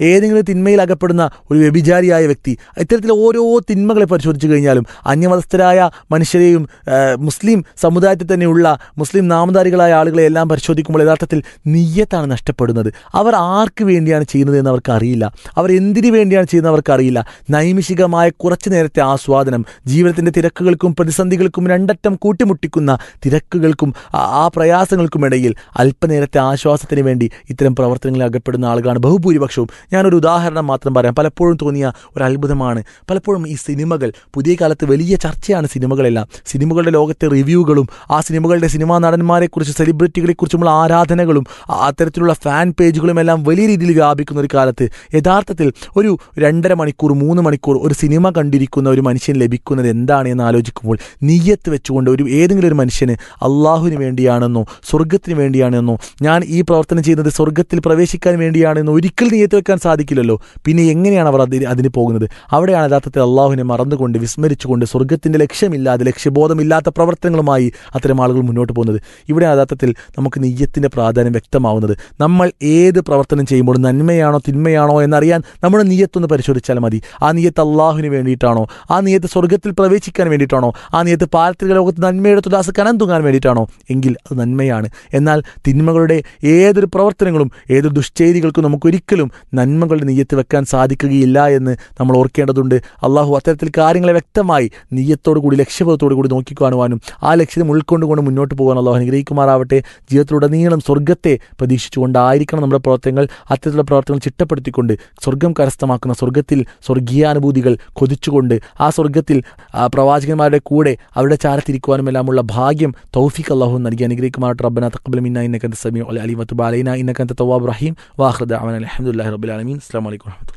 ഏതെങ്കിലും തിന്മയിൽ അകപ്പെടുന്ന ഒരു വ്യഭിചാരിയായ വ്യക്തി ഇത്തരത്തിൽ ഓരോ തിന്മകളെ പരിശോധിച്ചു കഴിഞ്ഞാലും അന്യമതസ്ഥരായ മനുഷ്യരെയും ആ, മുസ്ലിം സമുദായത്തിൽ തന്നെയുള്ള മുസ്ലിം നാമധാരികളായ ആളുകളെ എല്ലാം പരിശോധിക്കുമ്പോൾ യഥാർത്ഥത്തിൽ നീയത്താണ് നഷ്ടപ്പെടുന്നത് അവർ ആർക്ക് വേണ്ടിയാണ് ചെയ്യുന്നത് എന്ന് അവർക്ക് അറിയില്ല അവർ എന്തിനു വേണ്ടിയാണ് ചെയ്യുന്നത് അവർക്ക് അറിയില്ല നൈമിഷികമായ കുറച്ചു നേരത്തെ ആസ്വാദനം ജീവിതത്തിൻ്റെ തിരക്കുകൾക്കും പ്രതിസന്ധികൾക്കും രണ്ടറ്റം കൂട്ടിമുട്ടിക്കുന്ന തിരക്കുകൾക്കും ആ- ആ പ്രയാസങ്ങൾക്കുമിടയിൽ അല്പനേരത്തെ ആശ്വാസത്തിന് വേണ്ടി ഇത്തരം പ്രവർത്തനങ്ങളിൽ അകപ്പെടുന്ന ആളുകളാണ് ബഹുഭൂരിപക്ഷവും ഞാനൊരു ഉദാഹരണം മാത്രം പറയാം പലപ്പോഴും തോന്നിയ ഒരു അത്ഭുതമാണ് പലപ്പോഴും ഈ സിനിമകൾ പുതിയ കാലത്ത് വലിയ ചർച്ചയാണ് സിനിമകളെല്ലാം സിനിമകളുടെ ലോകത്തെ റിവ്യൂകളും ആ സിനിമകളുടെ സിനിമാ നടന്മാരെക്കുറിച്ച് സെലിബ്രിറ്റികളെക്കുറിച്ചുമുള്ള ആരാധനകളും ആ അത്തരത്തിലുള്ള ഫാൻ പേജുകളും എല്ലാം വലിയ രീതിയിൽ വ്യാപിക്കുന്ന ഒരു കാലത്ത് യഥാർത്ഥത്തിൽ ഒരു രണ്ടര മണിക്കൂർ മൂന്ന് മണിക്കൂർ ഒരു സിനിമ കണ്ടിരിക്കുന്ന ഒരു മനുഷ്യൻ ലഭിക്കുന്നത് എന്താണ് എന്ന് ആലോചിക്കുമ്പോൾ നീയത്ത് വെച്ചുകൊണ്ട് ഒരു ഏതെങ്കിലും ഒരു മനുഷ്യന് അള്ളാഹുവിന് വേണ്ടിയാണെന്നോ സ്വർഗത്തിന് വേണ്ടിയാണെന്നോ ഞാൻ ഈ പ്രവർത്തനം ചെയ്യുന്നത് സ്വർഗത്തിൽ പ്രവേശിക്കാൻ വേണ്ടിയാണെന്നോ ഒരിക്കലും നീയത്ത് വെക്കാൻ സാധിക്കില്ലല്ലോ പിന്നെ എങ്ങനെയാണ് അവർ അതിന് അതിന് പോകുന്നത് അവിടെയാണ് യഥാർത്ഥത്തിൽ അള്ളാഹുവിനെ മറന്നുകൊണ്ട് വിസ്മരിച്ചുകൊണ്ട് സ്വർഗത്തിൻ്റെ ലക്ഷ്യമില്ലാതെ ലക്ഷ്യബോധമില്ലാത്ത പ്രവർത്തനങ്ങളുമായി അത്തരം ആളുകൾ മുന്നോട്ട് പോകുന്നത് ഇവിടെ യഥാർത്ഥത്തിൽ നമുക്ക് നെയ്യത്തിൻ്റെ പ്രാധാന്യം വ്യക്തമാവുന്നത് നമ്മൾ ഏത് പ്രവർത്തനം ചെയ്യുമ്പോൾ നന്മയാണോ തിന്മയാണോ എന്നറിയാൻ നമ്മുടെ നീയത്തൊന്ന് പരിശോധിച്ചാൽ മതി ആ നീയത്ത് അള്ളാഹുവിന് വേണ്ടിയിട്ടാണോ ആ നീയത്ത് സ്വർഗത്തിൽ പ്രവേശിക്കാൻ വേണ്ടിയിട്ടാണോ ആ നീയത്ത് പാരത്രിക ലോകത്ത് നന്മയുടെ തുലാസ് കനം തൂങ്ങാൻ വേണ്ടിയിട്ടാണോ എങ്കിൽ അത് നന്മയാണ് എന്നാൽ തിന്മകളുടെ ഏതൊരു പ്രവർത്തനങ്ങളും ഏതൊരു ദുശ്ചെയ്തികൾക്കും നമുക്കൊരിക്കലും നന്മകളുടെ നീയത്ത് വെക്കാൻ സാധിക്കുകയില്ല എന്ന് നമ്മൾ ഓർക്കേണ്ടതുണ്ട് അള്ളാഹു അത്തരത്തിൽ കാര്യങ്ങളെ വ്യക്തമായി നീയത്തോടു കൂടി ലക്ഷ്യബോധത്തോടു കൂടി നോക്കിക്കാണുവാനും ആ ലക്ഷ്യം ഉൾക്കൊണ്ടുകൊണ്ട് മുന്നോട്ട് പോകാൻ അള്ളാഹു അനുഗ്രഹിക്കുമാറാവട്ടെ ജീവിതത്തിലുടനീളം സ്വർഗത്തെ പ്രതീക്ഷിച്ചുകൊണ്ടായിരിക്കണം നമ്മുടെ പ്രവർത്തനങ്ങൾ അത്തരത്തിലുള്ള പ്രവർത്തനങ്ങൾ ചിട്ടപ്പെടുത്തിക്കൊണ്ട് സ്വർഗം കരസ്ഥമാക്കുന്ന സ്വർഗത്തിൽ സ്വർഗീയാനുഭൂതികൾ കൊതിച്ചുകൊണ്ട് ആ സ്വർഗത്തിൽ ആ പ്രവാചകന്മാരുടെ കൂടെ അവരുടെ ചാരത്തിരിക്കുവാനും എല്ലാമുള്ള ഭാഗ്യം തൗഫിഖ് അള്ളാഹു നൽകി അനുഗ്രഹിക്കുമാറാട്ട് റബ്ബന തഖബൽ മിന്ന ഇന്നക സമീഉ അൽ അലീം വതുബ് അലൈന ഇന്നക അൻത തവ്വാബുർ റഹീം വാഖിറ ദഅവാന അൽഹംദുലില്ലാഹി റബ്ബിൽ ആലമീൻ അസ്സലാമു അലൈക്കും വറഹ്മത്തുള്ളാഹി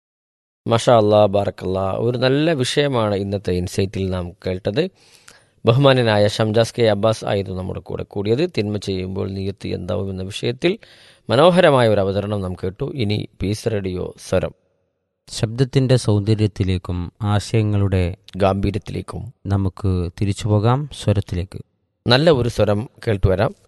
മഷാ അല്ലാ ബാറക്കല്ല ഒരു നല്ല വിഷയമാണ് ഇന്നത്തെ ഇൻസൈറ്റിൽ നാം കേട്ടത് ബഹുമാനനായ ഷംജാസ് കെ അബ്ബാസ് ആയിരുന്നു നമ്മുടെ കൂടെ കൂടിയത് തിന്മ ചെയ്യുമ്പോൾ നീയത്ത് എന്താവും എന്ന വിഷയത്തിൽ മനോഹരമായ ഒരു അവതരണം നാം കേട്ടു ഇനി പീസ് റേഡിയോ സ്വരം ശബ്ദത്തിൻ്റെ സൗന്ദര്യത്തിലേക്കും ആശയങ്ങളുടെ ഗാംഭീര്യത്തിലേക്കും നമുക്ക് തിരിച്ചു പോകാം സ്വരത്തിലേക്ക് നല്ല ഒരു സ്വരം കേട്ടുവരാം